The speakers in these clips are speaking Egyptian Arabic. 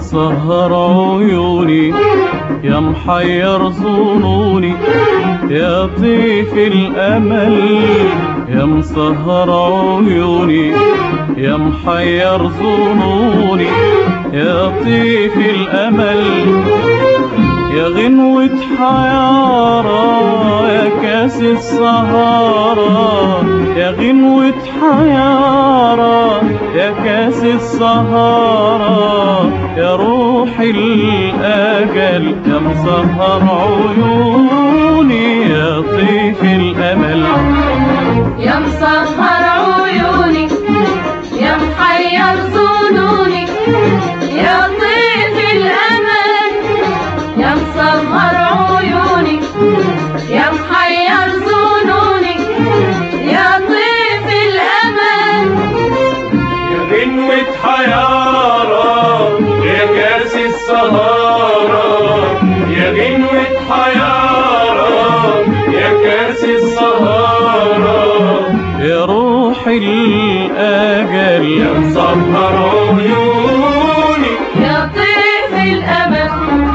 مسهر عيوني يا محير ظنوني يا طيف الأمل يا مسهر عيوني يا محير ظنوني يا طيف الأمل يا غنوة حيارى يا كاس السهارة يا غنوة حيارى يا كاس السهارة يا روح الأجل يا مسهر عيوني يا طيف الأمل يا مسهر عيوني يا محير ظنوني يا طيف الأمل يا مسهر عيوني يا محير ظنوني يا طيف الأمل يا غنوة حيارى يا كاس السهارة يا غنوة حيارى يا كاس السهارة يا روح الأجل يا مسهر عيوني يا طيف الأمل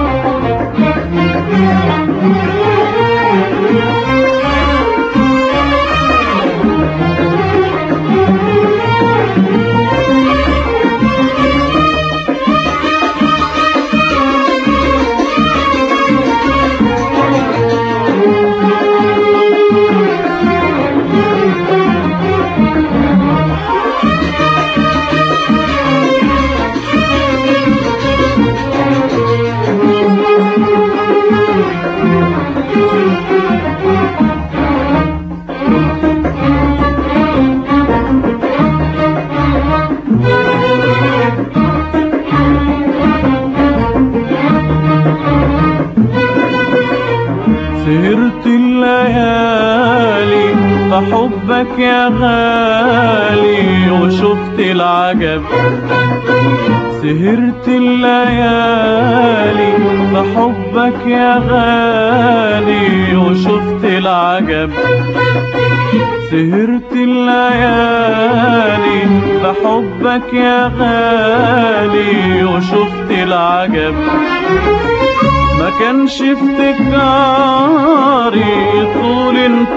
سهرت الليالي بحبك يا غالي وشفت العجب سهرت الليالي بحبك يا غالي وشفت العجب سهرت الليالي بحبك يا غالي وشفت العجب ما كانش افتكاري طول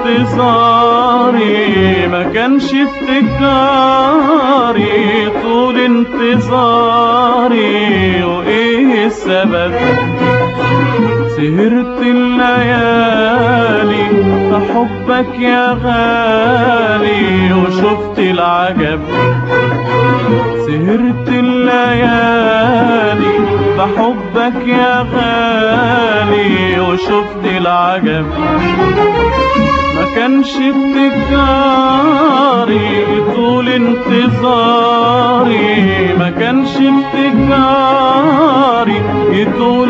انتظاري ما كانش افتكاري طول انتظاري وايه السبب سهرت الليالي بحبك يا غالي وشفت العجب سهرت الليالي بحبك يا غالي وشفت العجب ما كانش ابتكاري طول انتظاري ما كانش ابتكاري طول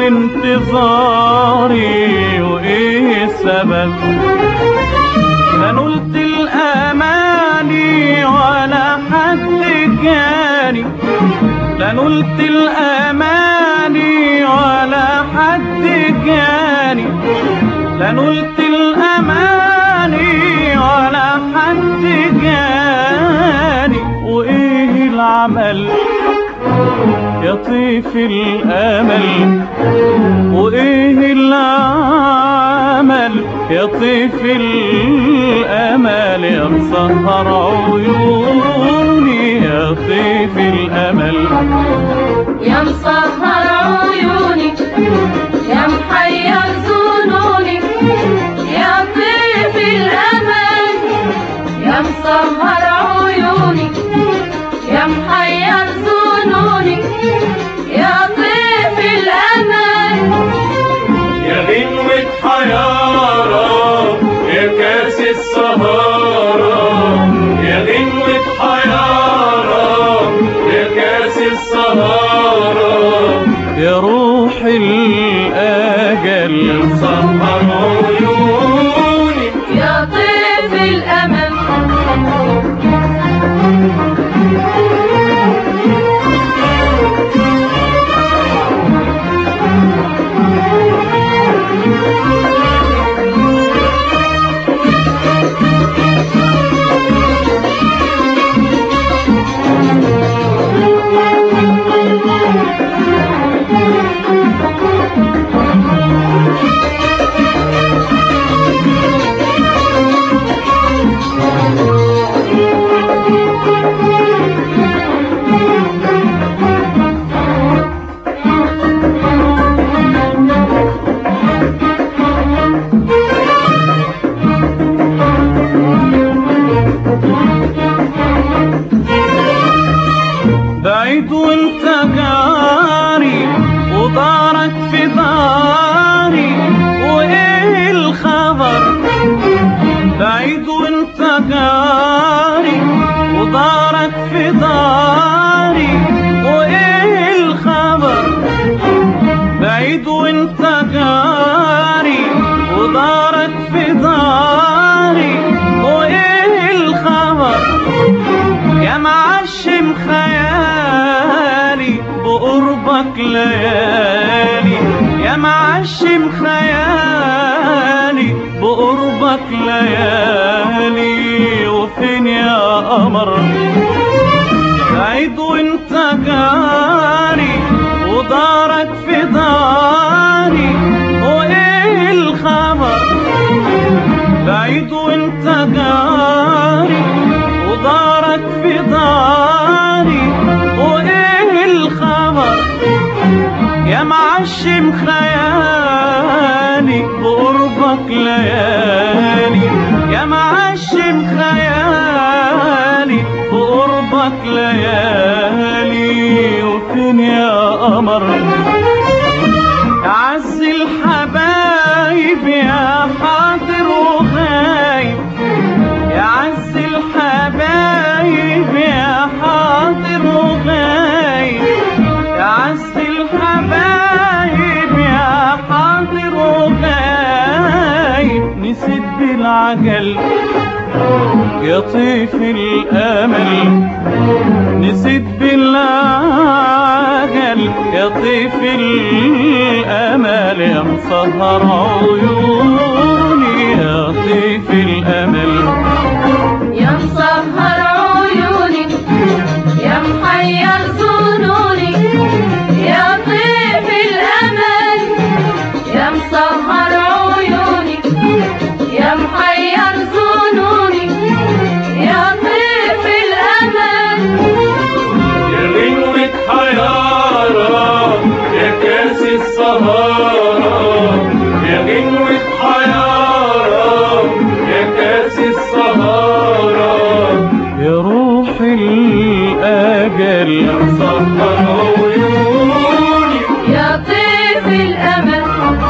انتظاري وايه السبب لا نلت الاماني ولا حد جاني لا نلت الاماني ولا حد جاني لا نلت الاماني ولا حد جاني وايه العمل يا طيف الامل وايه العمل يا طيف الامل يا مسهر عيوني يا طيف الامل يا مسهر عيوني يا محير ظنوني يا طيف الأمل يا مسهر عيوني يا محير ظنوني يا طيف الأمل يا غنوة حيارى يا كاس السهارة يا غنوة حيارى يا كاس السهارة يا روح الأجل سهر عيوني يا طيف الأمل بعيد وانت جاري ودارك في داري وايه الخبر بعيد وانت جاري ودارك في داري وايه الخبر بعيد وانت جاري ودارك في داري وايه الخبر يا معشم خيالي بقربك ليالي يا معشم خيالي بقربك ليالي وفين يا قمر بعيد وانت جاري ودارك في داري وايه الخبر بعيد وانت جاري ودارك في داري وايه الخبر يا معشم خيالي بقربك ليالي يا معشم خيالي بقربك ليالي وفين يا قمر عز الحبايب يا حاضر وغايب يا عز الحبايب يا حاضر وغايب يا عز الحبايب يا حاضر وغايب نسيت بالعجل يا طيف الامل نسيت بالعجل يا طيف الامل يا مسهر عيوني يا طيف الامل يا مسهر عيوني يا محير ظنوني يا طيف الأمل يا مسهر عيوني يا محير ظنوني يا طيف الأمل يا غنوة حيارة يا كاس السهارة يا غنوة حيارة يا كاس السهارة يا روح الأجل مسهر عيوني يا طيف الأمل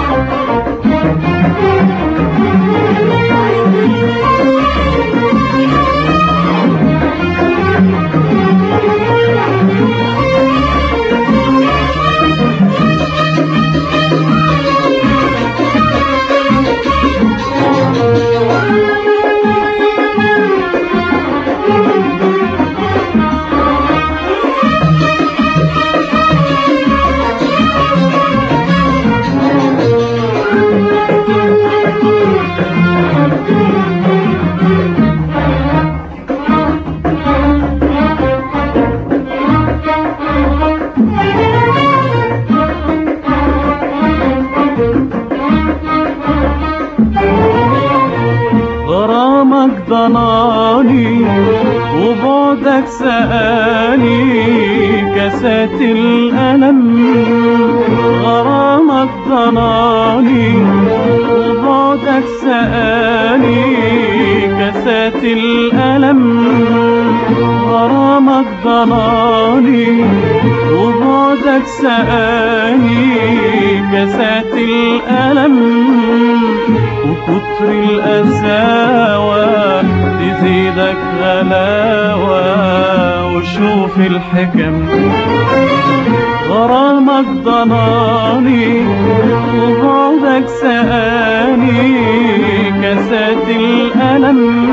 غرامك ضناني وبعدك سقاني كاسات الألم غرامك ضناني وبعدك سقاني كاسات الألم غرامك ضناني وبعدك سقاني كاسات الألم وكتر القساوة تزيدك غلاوة وشوف الحكم غرامك ضناني وبعدك سقاني كاسات الألم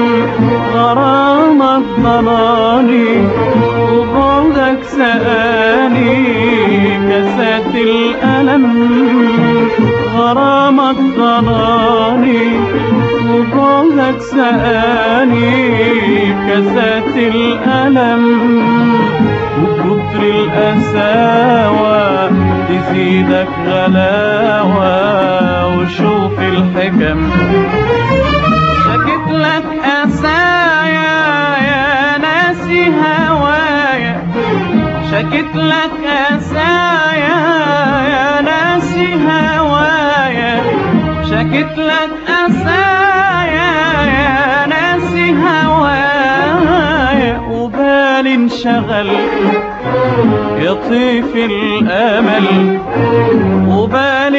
غرامك ضناني وبعدك سقاني كاسات الألم غرامك ضناني وبعدك سقاني كاسات الألم وكتر القساوة تزيدك غلاوة وشوف الحكم شكت لك قسايا يا ناسي هوايا شكت لك قسايا يا ناسي هوايا شكت لك قسايا يا ناسي هوايا وبالي انشغل يطيف الامل وبال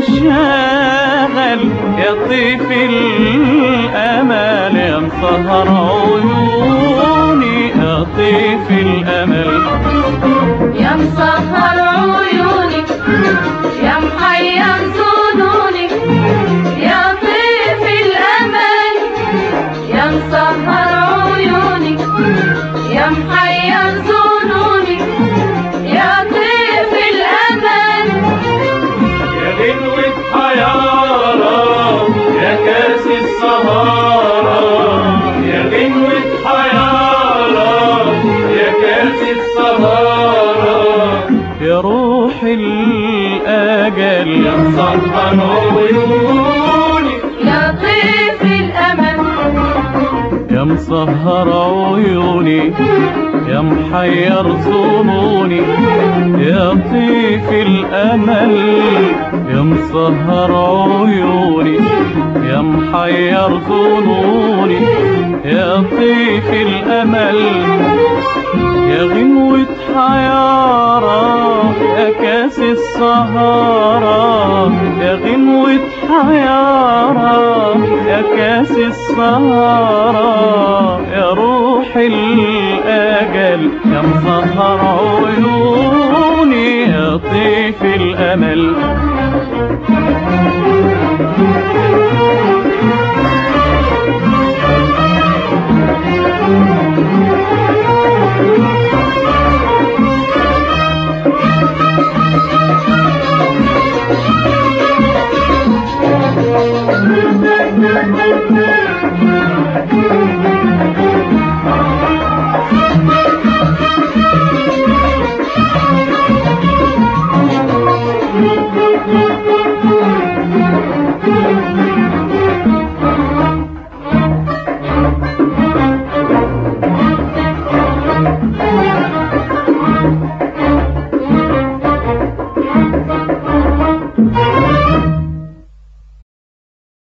انشغل يطيف الامل يا مسهر عيوني يطيف الامل يا مسهر عيوني يا محير ظنوني يا طيف الأمل يا مسهر عيوني يا محير ظنوني يا طيف الأمل يا غنوة حيارة يا كاس السهارة يا غنوة حيارة يا كاس السهارة يا روح الاجل يا مسهر عيوني يا طيف الأمل يا مسهر عيوني يا محير ظنوني يا طيف الامل يا مسهر عيوني يا محير ظنوني يا طيف الامل يا غنوة حيارة يا كاس السهارة يا غنوة حيارة يا كاس السهارة يا روح الأجل يا مسهر عيوني يا طيف الأمل